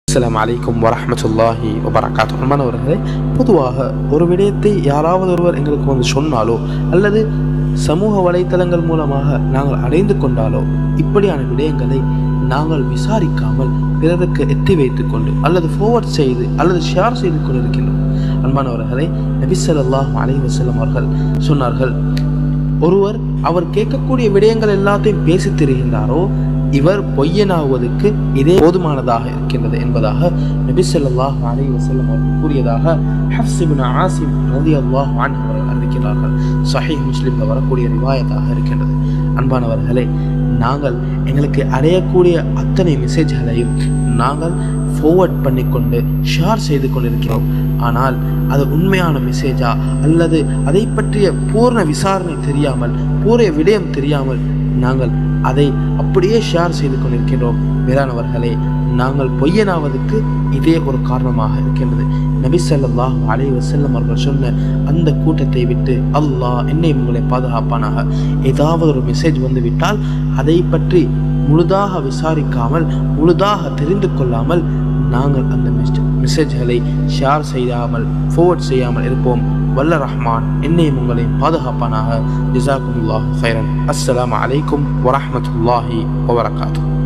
அஸ்ஸலாமு அலைக்கும் வரஹ்மத்துல்லாஹி வபரகாத்து அன்பானவர்களே பொதுவாக ஒரு விடயத்தை யாராவது ஒருவர் எங்களுக்கு வந்து சொன்னாலோ அல்லது சமூக வலைத்தளங்கள் மூலமாக நாங்கள் அடைந்து கொண்டாலோ இப்படியான விடயங்களை நாங்கள் விசாரிக்காமல் பிறருக்கு எத்தி வைத்துக் கொண்டு அல்லது ஃபார்வர்ட் செய்து அல்லது ஷேர் செய்து கொண்டிருக்கின்றோம் அன்பானவர்களே நபி ஸல்லல்லாஹு அலைஹி வஸல்லம் அவர்கள் சொன்னார்கள் ஒருவர் அவர் கேட்கக்கூடிய விடயங்கள் எல்லாத்தையும் பேசித் திரிகின்றாரோ இவர் பொய்யனாவதற்கு இதே போதுமானதாக இருக்கின்றது என்பதாக நபி ஸல்லல்லாஹு அலைஹி வஸல்லம் அவர்கள் கூறியதாக ஹஃப்ஸ் இப்னு ஆசிம் ரலியல்லாஹு அன்ஹு அவர்கள் அறிவிக்கிறார்கள் சஹீஹ் முஸ்லிம்ல வரக்கூடிய ரிவாயத்தாக இருக்கின்றது அன்பானவர்களே நாங்கள் எங்களுக்கு அடையக்கூடிய அத்தனை மெசேஜ்களையும் நாங்கள் ஃபார்வர்ட் பண்ணிக்கொண்டு ஷேர் செய்து கொண்டிருக்கிறோம் ஆனால் அது உண்மையான மெசேஜா அல்லது அதை பற்றிய பூர்ண விசாரணை தெரியாமல் பூரிய விடயம் தெரியாமல் நாங்கள் அதை அப்படியே ஷேர் செய்து கொண்டிருக்கின்றோம் வேளாணவர்களே நாங்கள் பொய்யனாவதற்கு இதே ஒரு காரணமாக இருக்கின்றது நபி ஸல்லல்லாஹு அலைஹி வஸல்லம் அவர்கள் சொன்ன அந்த கூட்டத்தை விட்டு அல்லாஹ் என்னை உங்களை பாதுகாப்பானாக ஏதாவது ஒரு மெசேஜ் வந்து விட்டால் அதை பற்றி முழுதாக விசாரிக்காமல் முழுதாக தெரிந்து கொள்ளாமல் நாங்கள் அந்த மெசேஜ்களை ஷேர் செய்யாமல் ஃபார்வர்ட் செய்யாமல் இருப்போம் வல்ல ரஹ்மான் என்னையும் உங்களையும் பாதுகாப்பானாக ஜிசாக்குமுல்லாஹ் ஹைரன் அஸ்ஸலாமு அலைக்கும் வரஹ்மத்துல்லாஹி வபரகாத்துஹு